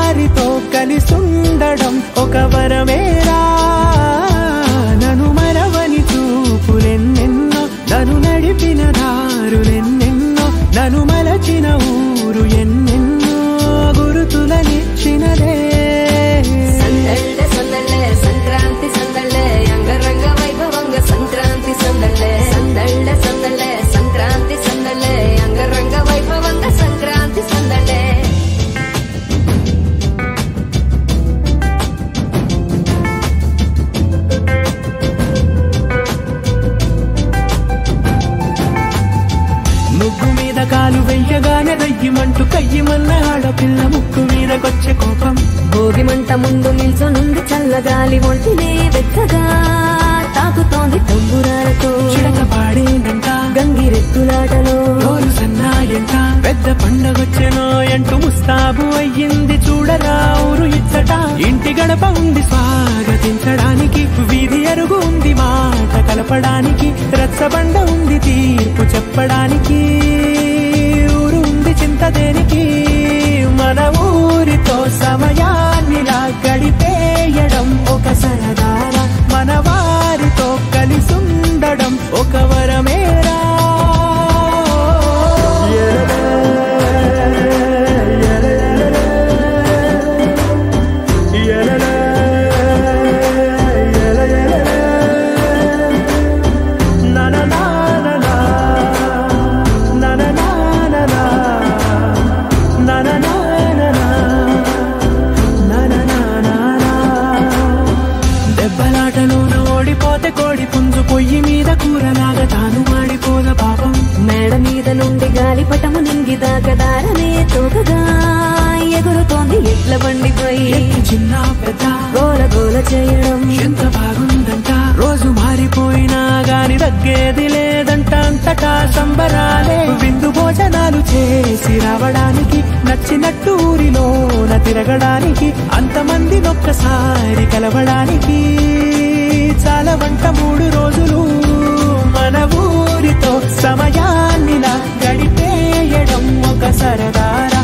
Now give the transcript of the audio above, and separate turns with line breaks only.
వారితో కలిసుండడం ఒక వరమేరా నన్ను మరవని చూపులెన్నెన్నో నన్ను నడిపిన దారులెన్నెన్నో నన్ను మలచిన ఊరు ఎన్నెన్నో గురుతులనిచ్చినదే
సందళ్ళ సందళ్ళ సంక్రాంతి సందళ్ళ అంగరంగ వైభవంగ సంక్రాంతి సందళ్ళ సందళ్ళ సందళ్ళ సంక్రాంతి సందళ్ళ అంగరంగ వైభవంగ సంక్రాంతి సందళ్ళ
ముగ్గు మీద కాలు వెయ్యగానే రయ్యమంటూ కయ్యమన్న ఆడపిల్ల ముక్కు మీదకొచ్చే కోపం
భోగి మంట ముందు నిల్చొనుంది చల్లగాలి ఒంటినే వెచ్చగా తాకుతోంది తంబురాలతో
చిడక పాడేనంట
గంగిరెత్తులాటలో
రోజు సన్నాయంట పెద్ద పండగొచ్చెనో అంటూ ముస్తాబు అయ్యింది చూడరా ఊరు ఇచ్చట ఇంటి గడప ఉంది స్వాగతించడానికి వీధి అరుగు ఉంది మాట కలపడానికి రచ్చబండ ఉంది తీర్పు చెప్పడానికి ఊరు ఉంది చింత దేనికి మన ఊరితో సమయాన్నిలా గడిపేయడం ఒక సరదారా మన వారితో కలిసుండడం ఒక వరమేరా నా నా నా నా నా. నా నా నా నా నా. నా నా నా నా నా. నా నా నా నా నా. దెబ్బలాటలోన ఓడిపోతే కోడి పుంజు పొయ్యి మీద కూరలాగా తాను మాడిపోద పాపం
మేడ మీద నుండి గాలిపటము నింగి దాకదారనే తోకగా ఎగురుతోంది ఎట్ల బండిపై
ఎత్తి చిన్న పెద్ద
గోల గోల చేయడం
ఎంత బాగుందంట రోజు మారిపోయినా గాని తగ్గేది లేదంట అంతటా సంబరాలే విందు భోజనాలు చేసి రావడానికి నచ్చినట్టు ఊరిలోన తిరగడానికి అంతమంది ఒక్కసారి కలవడానికి చాలా వంట మూడు రోజులు మన ఊరితో సమయాన్నిలా గడిపేయడం ఒక సరదారా